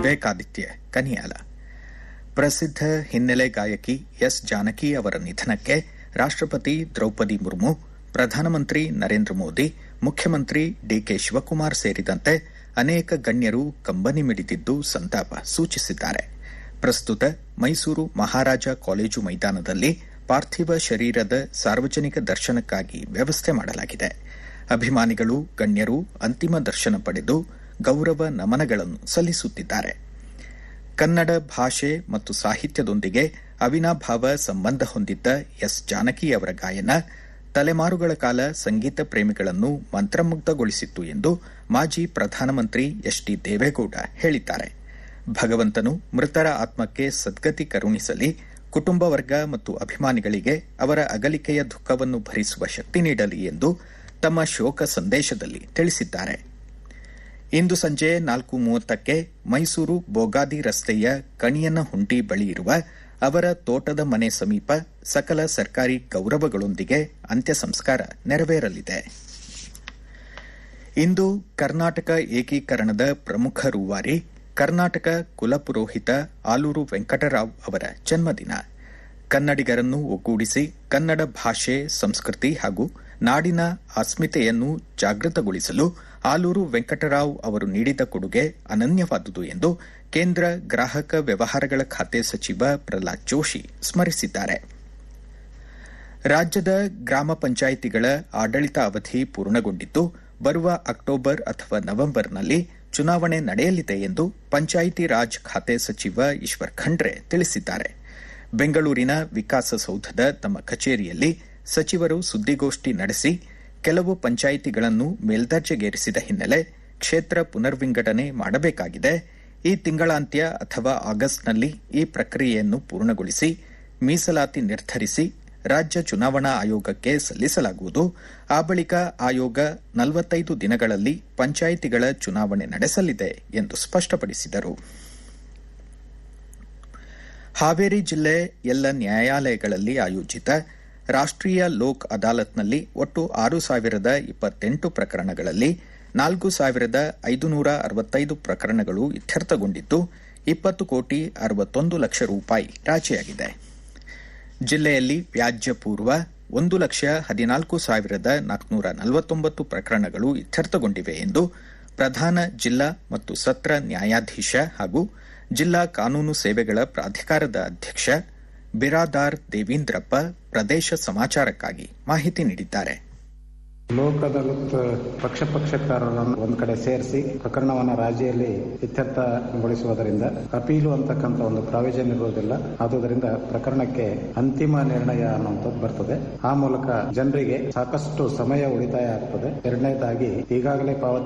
ವಿವೇಕಾದಿತ್ಯ ಕನಿಯಾಲ ಪ್ರಸಿದ್ಧ ಹಿನ್ನೆಲೆ ಗಾಯಕಿ ಎಸ್ ಜಾನಕಿ ಅವರ ನಿಧನಕ್ಕೆ ರಾಷ್ಟ್ರಪತಿ ದ್ರೌಪದಿ ಮುರ್ಮು ಪ್ರಧಾನಮಂತ್ರಿ ನರೇಂದ್ರ ಮೋದಿ ಮುಖ್ಯಮಂತ್ರಿ ಡಿಕೆ ಶಿವಕುಮಾರ್ ಸೇರಿದಂತೆ ಅನೇಕ ಗಣ್ಯರು ಕಂಬನಿ ಮಿಡಿದಿದ್ದು ಸಂತಾಪ ಸೂಚಿಸಿದ್ದಾರೆ ಪ್ರಸ್ತುತ ಮೈಸೂರು ಮಹಾರಾಜ ಕಾಲೇಜು ಮೈದಾನದಲ್ಲಿ ಪಾರ್ಥಿವ ಶರೀರದ ಸಾರ್ವಜನಿಕ ದರ್ಶನಕ್ಕಾಗಿ ವ್ಯವಸ್ಥೆ ಮಾಡಲಾಗಿದೆ ಅಭಿಮಾನಿಗಳು ಗಣ್ಯರು ಅಂತಿಮ ದರ್ಶನ ಪಡೆದು ಗೌರವ ನಮನಗಳನ್ನು ಸಲ್ಲಿಸುತ್ತಿದ್ದಾರೆ ಕನ್ನಡ ಭಾಷೆ ಮತ್ತು ಸಾಹಿತ್ಯದೊಂದಿಗೆ ಅವಿನಾಭಾವ ಸಂಬಂಧ ಹೊಂದಿದ್ದ ಎಸ್ ಜಾನಕಿ ಅವರ ಗಾಯನ ತಲೆಮಾರುಗಳ ಕಾಲ ಸಂಗೀತ ಪ್ರೇಮಿಗಳನ್ನು ಮಂತ್ರಮುಗ್ಧಗೊಳಿಸಿತ್ತು ಎಂದು ಮಾಜಿ ಪ್ರಧಾನಮಂತ್ರಿ ಎಚ್ ಡಿ ದೇವೇಗೌಡ ಹೇಳಿದ್ದಾರೆ ಭಗವಂತನು ಮೃತರ ಆತ್ಮಕ್ಕೆ ಸದ್ಗತಿ ಕರುಣಿಸಲಿ ಕುಟುಂಬ ವರ್ಗ ಮತ್ತು ಅಭಿಮಾನಿಗಳಿಗೆ ಅವರ ಅಗಲಿಕೆಯ ದುಃಖವನ್ನು ಭರಿಸುವ ಶಕ್ತಿ ನೀಡಲಿ ಎಂದು ತಮ್ಮ ಶೋಕ ಸಂದೇಶದಲ್ಲಿ ತಿಳಿಸಿದ್ದಾರೆ ಇಂದು ಸಂಜೆ ನಾಲ್ಕು ಮೂವತ್ತಕ್ಕೆ ಮೈಸೂರು ಬೋಗಾದಿ ರಸ್ತೆಯ ಕಣಿಯನಹುಂಡಿ ಬಳಿ ಇರುವ ಅವರ ತೋಟದ ಮನೆ ಸಮೀಪ ಸಕಲ ಸರ್ಕಾರಿ ಗೌರವಗಳೊಂದಿಗೆ ಅಂತ್ಯ ಸಂಸ್ಕಾರ ನೆರವೇರಲಿದೆ ಇಂದು ಕರ್ನಾಟಕ ಏಕೀಕರಣದ ಪ್ರಮುಖ ರೂವಾರಿ ಕರ್ನಾಟಕ ಕುಲಪುರೋಹಿತ ಆಲೂರು ವೆಂಕಟರಾವ್ ಅವರ ಜನ್ಮದಿನ ಕನ್ನಡಿಗರನ್ನು ಒಗ್ಗೂಡಿಸಿ ಕನ್ನಡ ಭಾಷೆ ಸಂಸ್ಕೃತಿ ಹಾಗೂ ನಾಡಿನ ಅಸ್ಮಿತೆಯನ್ನು ಜಾಗೃತಗೊಳಿಸಲು ಆಲೂರು ವೆಂಕಟರಾವ್ ಅವರು ನೀಡಿದ ಕೊಡುಗೆ ಅನನ್ಯವಾದುದು ಎಂದು ಕೇಂದ್ರ ಗ್ರಾಹಕ ವ್ಯವಹಾರಗಳ ಖಾತೆ ಸಚಿವ ಪ್ರಹ್ಲಾದ್ ಜೋಶಿ ಸ್ಮರಿಸಿದ್ದಾರೆ ರಾಜ್ಯದ ಗ್ರಾಮ ಪಂಚಾಯಿತಿಗಳ ಆಡಳಿತ ಅವಧಿ ಪೂರ್ಣಗೊಂಡಿದ್ದು ಬರುವ ಅಕ್ಟೋಬರ್ ಅಥವಾ ನವೆಂಬರ್ನಲ್ಲಿ ಚುನಾವಣೆ ನಡೆಯಲಿದೆ ಎಂದು ಪಂಚಾಯಿತಿ ರಾಜ್ ಖಾತೆ ಸಚಿವ ಈಶ್ವರ್ ಖಂಡ್ರೆ ತಿಳಿಸಿದ್ದಾರೆ ಬೆಂಗಳೂರಿನ ವಿಕಾಸಸೌಧದ ತಮ್ಮ ಕಚೇರಿಯಲ್ಲಿ ಸಚಿವರು ಸುದ್ದಿಗೋಷ್ಠಿ ನಡೆಸಿ ಕೆಲವು ಪಂಚಾಯಿತಿಗಳನ್ನು ಮೇಲ್ದರ್ಜೆಗೇರಿಸಿದ ಹಿನ್ನೆಲೆ ಕ್ಷೇತ್ರ ಪುನರ್ವಿಂಗಡಣೆ ಮಾಡಬೇಕಾಗಿದೆ ಈ ತಿಂಗಳಾಂತ್ಯ ಅಥವಾ ಆಗಸ್ಟ್ನಲ್ಲಿ ಈ ಪ್ರಕ್ರಿಯೆಯನ್ನು ಪೂರ್ಣಗೊಳಿಸಿ ಮೀಸಲಾತಿ ನಿರ್ಧರಿಸಿ ರಾಜ್ಯ ಚುನಾವಣಾ ಆಯೋಗಕ್ಕೆ ಸಲ್ಲಿಸಲಾಗುವುದು ಆ ಬಳಿಕ ಆಯೋಗ ನಲವತ್ತೈದು ದಿನಗಳಲ್ಲಿ ಪಂಚಾಯಿತಿಗಳ ಚುನಾವಣೆ ನಡೆಸಲಿದೆ ಎಂದು ಸ್ಪಷ್ಟಪಡಿಸಿದರು ಹಾವೇರಿ ಜಿಲ್ಲೆ ಎಲ್ಲ ನ್ಯಾಯಾಲಯಗಳಲ್ಲಿ ಆಯೋಜಿತ ರಾಷ್ಟ್ರೀಯ ಲೋಕ್ ಅದಾಲತ್ನಲ್ಲಿ ಒಟ್ಟು ಆರು ಸಾವಿರದ ಇಪ್ಪತ್ತೆಂಟು ಪ್ರಕರಣಗಳಲ್ಲಿ ನಾಲ್ಕು ಸಾವಿರದ ಐದುನೂರ ಅರವತ್ತೈದು ಪ್ರಕರಣಗಳು ಇತ್ಯರ್ಥಗೊಂಡಿದ್ದು ಇಪ್ಪತ್ತು ಕೋಟಿ ಅರವತ್ತೊಂದು ಲಕ್ಷ ರೂಪಾಯಿ ರಾಜಿಯಾಗಿದೆ ಜಿಲ್ಲೆಯಲ್ಲಿ ವ್ಯಾಜ್ಯ ಪೂರ್ವ ಒಂದು ಲಕ್ಷ ಹದಿನಾಲ್ಕು ಸಾವಿರದ ನಾಲ್ಕುನೂರ ನಲವತ್ತೊಂಬತ್ತು ಪ್ರಕರಣಗಳು ಇತ್ಯರ್ಥಗೊಂಡಿವೆ ಎಂದು ಪ್ರಧಾನ ಜಿಲ್ಲಾ ಮತ್ತು ಸತ್ರ ನ್ಯಾಯಾಧೀಶ ಹಾಗೂ ಜಿಲ್ಲಾ ಕಾನೂನು ಸೇವೆಗಳ ಪ್ರಾಧಿಕಾರದ ಅಧ್ಯಕ್ಷ ಬಿರಾದಾರ್ ದೇವೀಂದ್ರಪ್ಪ ಪ್ರದೇಶ ಸಮಾಚಾರಕ್ಕಾಗಿ ಮಾಹಿತಿ ನೀಡಿದ್ದಾರೆ ಲೋಕ್ ಅದಾಲತ್ ಪಕ್ಷ ಪಕ್ಷಕಾರರನ್ನು ಒಂದು ಕಡೆ ಸೇರಿಸಿ ಪ್ರಕರಣವನ್ನು ರಾಜಿಯಲ್ಲಿ ಇತ್ಯರ್ಥಗೊಳಿಸುವುದರಿಂದ ಅಪೀಲು ಅಂತಕ್ಕಂಥ ಒಂದು ಪ್ರಾವಿಷನ್ ಇರುವುದಿಲ್ಲ ಆದುದರಿಂದ ಪ್ರಕರಣಕ್ಕೆ ಅಂತಿಮ ನಿರ್ಣಯ ಅನ್ನುವಂಥದ್ದು ಬರ್ತದೆ ಆ ಮೂಲಕ ಜನರಿಗೆ ಸಾಕಷ್ಟು ಸಮಯ ಉಳಿತಾಯ ಆಗ್ತದೆ ಎರಡನೇದಾಗಿ ಈಗಾಗಲೇ ಪಾವತಿ